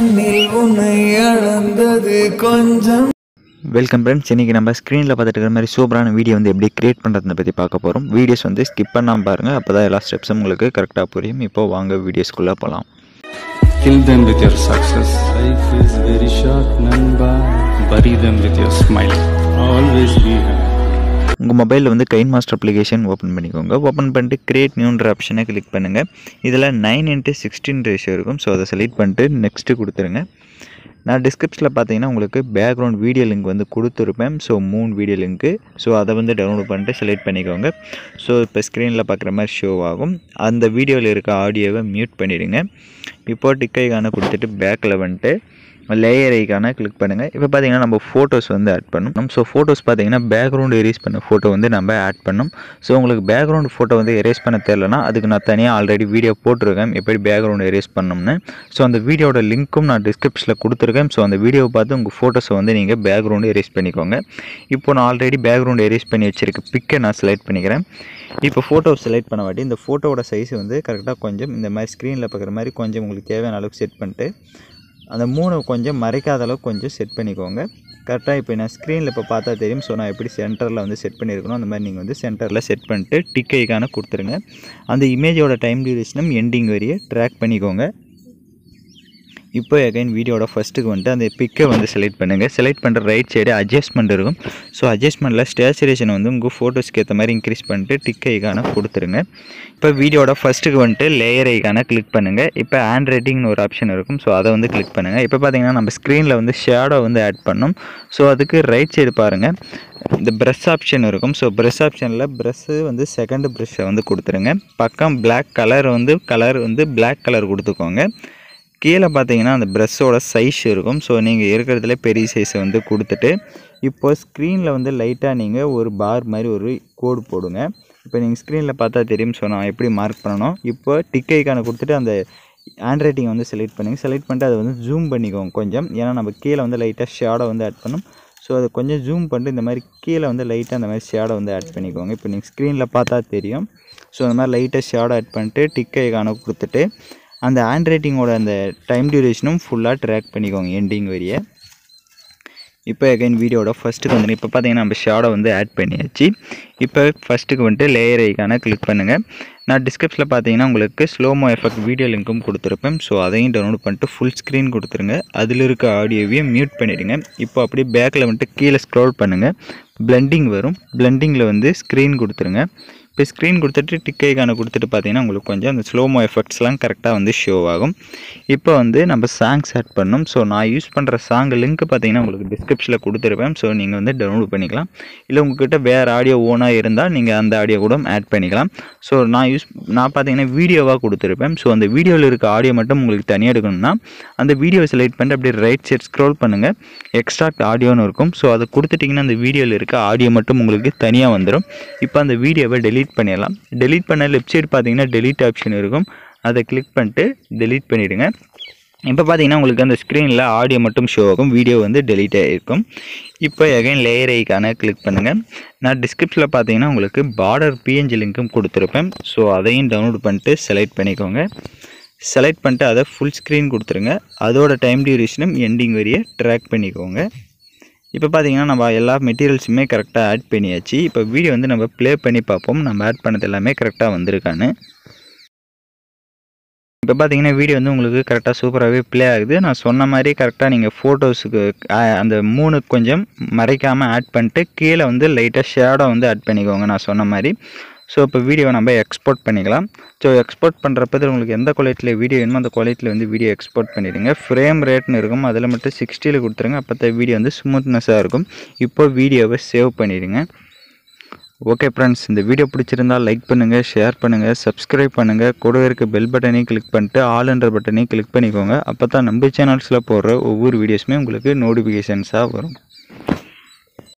கண்ணில் உன்னை அளந்தது கொஞ்சம் வெல்கம் ஃப்ரெண்ட்ஸ் இன்றைக்கி நம்ம ஸ்க்ரீனில் பார்த்துட்டு இருக்கிற மாதிரி சூப்பரான வீடியோ வந்து எப்படி கிரியேட் பண்ணுறதை பற்றி பார்க்க போகிறோம் வீடியோஸ் வந்து ஸ்கிப் பண்ணாமல் பாருங்கள் அப்போ தான் எல்லா ஸ்டெப்ஸும் உங்களுக்கு கரெக்டாக புரியும் இப்போ வாங்க வீடியோஸ்குள்ளே போகலாம் Kill them with your success. Life is very short, Namba. Bury them with your smile. Always be happy. உங்கள் மொபைலில் வந்து கைன் மாஸ்டர் அப்ளிகேஷன் ஓப்பன் பண்ணிக்கோங்க ஓப்பன் பண்ணிட்டு கிரியேட் நியூன்ற ஆப்ஷனை கிளிக் பண்ணுங்கள் இதில் நைன் இன்ட்டு சிக்ஸ்டீன் ரேஷியோ இருக்கும் ஸோ அதை செலக்ட் பண்ணிட்டு நெக்ஸ்ட்டு கொடுத்துருங்க நான் டிஸ்கிரிப்ஷனில் பார்த்தீங்கன்னா உங்களுக்கு பேக்ரவுண்ட் வீடியோ லிங்க் வந்து கொடுத்துருப்பேன் ஸோ மூணு வீடியோ லிங்க்கு ஸோ அதை வந்து டவுன்லோட் பண்ணிட்டு செலக்ட் பண்ணிக்கோங்க ஸோ இப்போ ஸ்க்ரீனில் பார்க்குற மாதிரி ஷோ ஆகும் அந்த வீடியோவில் இருக்க ஆடியோவை மியூட் பண்ணிடுங்க இப்போ டிக்கைக்கான கொடுத்துட்டு பேக்கில் வந்துட்டு லேயர் ஐக்கான கிளிக் பண்ணுங்கள் இப்போ பார்த்தீங்கன்னா நம்ம ஃபோட்டோஸ் வந்து ஆட் பண்ணணும் ஸோ ஃபோட்டோஸ் பார்த்தீங்கன்னா பேக்ரவுண்டு எரேஸ் பண்ண ஃபோட்டோ வந்து நம்ம ஆட் பண்ணணும் ஸோ உங்களுக்கு பேக்ரவுண்ட் ஃபோட்டோ வந்து எரேஸ் பண்ண தெரிலனா அதுக்கு நான் தனியாக ஆல்ரெடி வீடியோ போட்டிருக்கேன் எப்படி பேக்ரவுண்ட் எரேஸ் பண்ணணும்னு ஸோ அந்த வீடியோட லிங்க்கும் நான் டிஸ்கிரிப்ஷனில் கொடுத்துருக்கேன் ஸோ அந்த வீடியோவை பார்த்து உங்கள் ஃபோட்டோஸை வந்து நீங்கள் பேக்ரவுண்டு எரேஸ் பண்ணிக்கோங்க இப்போ நான் ஆல்ரெடி பேக்ரவுண்ட் எரேஸ் பண்ணி வச்சிருக்க பிக்கை நான் செலக்ட் பண்ணிக்கிறேன் இப்போ ஃபோட்டோ செலக்ட் பண்ண வாட்டி இந்த ஃபோட்டோவோட சைஸ் வந்து கரெக்டாக கொஞ்சம் இந்த மாதிரி ஸ்க்ரீனில் பார்க்குற மாதிரி கொஞ்சம் உங்களுக்கு தேவையான அளவுக்கு செட் பண்ணிட்டு அந்த மூணு கொஞ்சம் மறைக்காத அளவுக்கு கொஞ்சம் செட் பண்ணிக்கோங்க கரெக்டாக இப்போ நான் ஸ்க்ரீனில் இப்போ பார்த்தா தெரியும் ஸோ நான் எப்படி சென்டரில் வந்து செட் பண்ணியிருக்கணும் அந்த மாதிரி நீங்கள் வந்து சென்டரில் செட் பண்ணிட்டு டிக் ஐக்கான கொடுத்துருங்க அந்த இமேஜோட டைம் டியூரேஷனும் எண்டிங் வரைய ட்ராக் பண்ணிக்கோங்க இப்போ அகைன் வீடியோட ஃபஸ்ட்டுக்கு வந்துட்டு அந்த பிக்கை வந்து செலக்ட் பண்ணுங்கள் செலக்ட் பண்ணுற ரைட் சைடு அட்ஜஸ்ட்மெண்ட் இருக்கும் ஸோ அட்ஜஸ்ட்மெண்ட்டில் ஸ்டேச்சுரேஷன் வந்து உங்கள் ஃபோட்டோஸ்க்கு ஏற்ற மாதிரி இன்க்ரீஸ் பண்ணிட்டு டிக் ஐக்கான கொடுத்துருங்க இப்போ வீடியோட ஃபஸ்ட்டுக்கு வந்துட்டு லேயர் ஐக்கான கிளிக் பண்ணுங்கள் இப்போ ஹேண்ட் ரைட்டிங்னு ஒரு ஆப்ஷன் இருக்கும் ஸோ அதை வந்து கிளிக் பண்ணுங்கள் இப்போ பார்த்தீங்கன்னா நம்ம ஸ்க்ரீனில் வந்து ஷேடோ வந்து ஆட் பண்ணோம் ஸோ அதுக்கு ரைட் சைடு பாருங்கள் இந்த ப்ரெஷ் ஆப்ஷன் இருக்கும் ஸோ ப்ரெஷ் ஆப்ஷனில் ப்ரெஷ்ஷு வந்து செகண்ட் ப்ரெஷ்ஷை வந்து கொடுத்துருங்க பக்கம் Black கலர் வந்து கலர் வந்து Black கலர் கொடுத்துக்கோங்க கீழே பார்த்தீங்கன்னா அந்த ப்ரெஷ்ஷோட சைஸ் இருக்கும் ஸோ நீங்கள் இருக்கிறதுல பெரிய சைஸை வந்து கொடுத்துட்டு இப்போ ஸ்க்ரீனில் வந்து லைட்டாக நீங்கள் ஒரு பார் மாதிரி ஒரு கோடு போடுங்க இப்போ நீங்கள் ஸ்க்ரீனில் பார்த்தா தெரியும் ஸோ நான் எப்படி மார்க் பண்ணணும் இப்போ டிக் ஐக்கான கொடுத்துட்டு அந்த ஹேண்ட் ரைட்டிங் வந்து செலக்ட் பண்ணுங்க செலக்ட் பண்ணிட்டு அதை வந்து ஜூம் பண்ணிக்கோங்க கொஞ்சம் ஏன்னா நம்ம கீழே வந்து லைட்டாக ஷேடோ வந்து ஆட் பண்ணணும் ஸோ அதை கொஞ்சம் ஜூம் பண்ணிட்டு இந்த மாதிரி கீழே வந்து லைட்டாக அந்த மாதிரி ஷேடோ வந்து ஆட் பண்ணிக்கோங்க இப்போ நீங்கள் ஸ்க்ரீனில் பார்த்தா தெரியும் ஸோ அந்த மாதிரி லைட்டாக ஷேடோ ஆட் பண்ணிட்டு டிக் ஐக்கான கொடுத்துட்டு அந்த ஹேண்ட் ரைட்டிங்கோட அந்த டைம் டியூரேஷனும் ஃபுல்லாக ட்ராக் பண்ணிக்கோங்க எண்டிங் வரிய இப்போ அகைன் வீடியோட ஃபஸ்ட்டுக்கு வந்து இப்போ பார்த்தீங்கன்னா நம்ம ஷேடோ வந்து ஆட் பண்ணியாச்சு இப்போ ஃபஸ்ட்டுக்கு வந்துட்டு லேயர் ஐக்கான கிளிக் பண்ணுங்கள் நான் டிஸ்கிரிப்ஷனில் பார்த்தீங்கன்னா உங்களுக்கு ஸ்லோமோ எஃபெக்ட் வீடியோ லிங்க்கும் கொடுத்துருப்பேன் ஸோ அதையும் டவுன்லோட் பண்ணிட்டு ஃபுல் ஸ்க்ரீன் கொடுத்துருங்க அதில் இருக்க ஆடியோவையும் மியூட் பண்ணிவிடுங்க இப்போ அப்படியே பேக்கில் வந்துட்டு கீழே ஸ்க்ரோல் பண்ணுங்கள் பிளெண்டிங் வரும் பிளெண்டிங்கில் வந்து ஸ்க்ரீன் கொடுத்துருங்க இப்போ ஸ்க்ரீன் கொடுத்துட்டு டிக் ஐக்கான கொடுத்துட்டு பார்த்தீங்கன்னா உங்களுக்கு கொஞ்சம் அந்த ஸ்லோமோ எஃபெக்ட்ஸ்லாம் கரெக்டாக வந்து ஷோ ஆகும் இப்போ வந்து நம்ம சாங்ஸ் ஆட் பண்ணணும் ஸோ நான் யூஸ் பண்ணுற சாங் லிங்க் பார்த்தீங்கன்னா உங்களுக்கு டிஸ்கிரிப்ஷனில் கொடுத்துருப்பேன் ஸோ நீங்கள் வந்து டவுன்லோட் பண்ணிக்கலாம் இல்லை உங்ககிட்ட வேறு ஆடியோ ஓனாக இருந்தால் நீங்கள் அந்த ஆடியோ கூட ஆட் பண்ணிக்கலாம் ஸோ நான் யூஸ் நான் பார்த்தீங்கன்னா வீடியோவாக கொடுத்துருப்பேன் ஸோ அந்த வீடியோவில் இருக்க ஆடியோ மட்டும் உங்களுக்கு தனியாக எடுக்கணும்னா அந்த வீடியோவை செலக்ட் பண்ணிட்டு அப்படியே ரைட் சைட் ஸ்க்ரோல் பண்ணுங்கள் எக்ஸ்ட்ராக்ட் ஆடியோன்னு இருக்கும் ஸோ அதை கொடுத்துட்டிங்கன்னா அந்த வீடியோவில் இருக்க ஆடியோ மட்டும் உங்களுக்கு தனியாக வந்துடும் இப்போ அந்த வீடியோவை டெலீட் பண்ணிடலாம் டெலீட் பண்ண லெஃப்ட் சைடு பார்த்தீங்கன்னா டெலீட் ஆப்ஷன் இருக்கும் அதை கிளிக் பண்ணிட்டு டெலீட் பண்ணிவிடுங்க இப்போ பார்த்தீங்கன்னா உங்களுக்கு அந்த ஸ்க்ரீனில் ஆடியோ மட்டும் ஷோ ஆகும் வீடியோ வந்து டெலீட் ஆகிருக்கும் இப்போ எகைன் லேயர் ஐக்கான கிளிக் பண்ணுங்கள் நான் டிஸ்கிரிப்ஷனில் பார்த்தீங்கன்னா உங்களுக்கு பார்டர் பிஎன்ஜி லிங்க்கும் கொடுத்துருப்பேன் ஸோ அதையும் டவுன்லோட் பண்ணிட்டு செலக்ட் பண்ணிக்கோங்க செலக்ட் பண்ணிட்டு அதை ஃபுல் ஸ்க்ரீன் கொடுத்துருங்க அதோட டைம் டியூரேஷனும் எண்டிங் வரைய ட்ராக் பண்ணிக்கோங்க இப்போ பார்த்தீங்கன்னா நம்ம எல்லா மெட்டீரியல்ஸுமே கரெக்டாக ஆட் பண்ணியாச்சு இப்போ வீடியோ வந்து நம்ம ப்ளே பண்ணி பார்ப்போம் நம்ம ஆட் பண்ணது எல்லாமே கரெக்டாக வந்திருக்கான்னு இப்போ பார்த்தீங்கன்னா வீடியோ வந்து உங்களுக்கு கரெக்டாக சூப்பராகவே ப்ளே ஆகுது நான் சொன்ன மாதிரி கரெக்டாக நீங்கள் ஃபோட்டோஸுக்கு அந்த மூணு கொஞ்சம் மறைக்காமல் ஆட் பண்ணிட்டு கீழே வந்து லைட்டாக ஷேடோ வந்து ஆட் பண்ணிக்கோங்க நான் சொன்ன மாதிரி ஸோ இப்போ வீடியோவை நம்ம எக்ஸ்போர்ட் பண்ணிக்கலாம் ஸோ எக்ஸ்போர்ட் பண்ணுறப்ப உங்களுக்கு எந்த குவாலிட்டியில் வீடியோ வேணுமோ அந்த குவாலிட்டியில் வந்து வீடியோ எக்ஸ்போர்ட் பண்ணிடுங்க ஃப்ரேம் ரேட்னு இருக்கும் அதில் மட்டும் சிக்ஸ்டியில் கொடுத்துருங்க அப்போ வீடியோ வந்து ஸ்மூத்னஸாக இருக்கும் இப்போ வீடியோவை சேவ் பண்ணிடுங்க ஓகே ஃப்ரெண்ட்ஸ் இந்த வீடியோ பிடிச்சிருந்தா லைக் பண்ணுங்கள் ஷேர் பண்ணுங்கள் சப்ஸ்கிரைப் பண்ணுங்கள் கூட இருக்க பெல் பட்டனையும் கிளிக் பண்ணிட்டு ஆல் என்ற பட்டனையும் கிளிக் பண்ணிக்கோங்க அப்போ தான் நம்ம சேனல்ஸில் போடுற ஒவ்வொரு வீடியோஸுமே உங்களுக்கு நோட்டிஃபிகேஷன்ஸாக வரும்